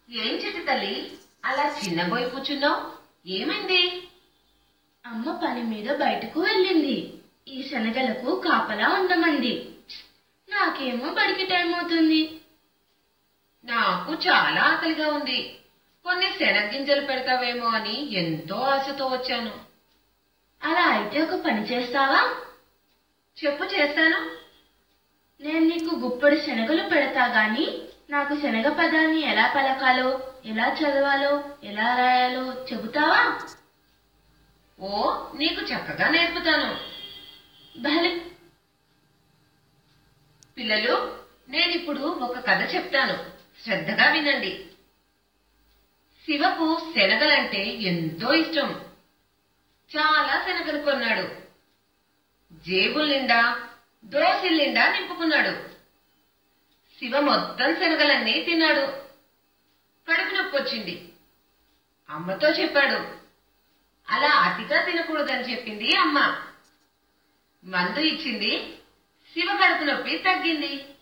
ఏం చిట్టి తల్లి అలా చిన్నబోయి కూర్చున్నావు ఏమైంది అమ్మ పని మీద బయటకు వెళ్ళింది ఈ శనగలకు కాపలా ఉండమంది నాకేమో బడికి టైం అవుతుంది నాకు చాలా ఆకలిగా ఉంది కొన్ని శనగ్గింజలు పెడతావేమో అని ఎంతో ఆశతో వచ్చాను అలా అయితే ఒక పని చేస్తావా చెప్పు చేస్తాను నేను నీకు గుప్పడి శనగలు పెడతా గాని నాకు శనగ పదాన్ని ఎలా పలకాలో ఎలా చదవాలో ఎలా రాయాలో చెబుతావా ఓ నీకు చక్కగా నేర్పుతాను భలే పిల్లలు నేనిప్పుడు ఒక కథ చెప్తాను శ్రద్ధగా వినండి శివకు శనగలంటే ఎంతో ఇష్టం చాలా శనగలు కొన్నాడు జేబుల నిండా దోసిల నిండా నింపుకున్నాడు శివ మొత్తం శనగలన్నీ తిన్నాడు కడుపు నొప్పి వచ్చింది అమ్మతో చెప్పాడు అలా అతిగా తినకూడదని చెప్పింది అమ్మ మందు ఇచ్చింది శివ కడుపు నొప్పి తగ్గింది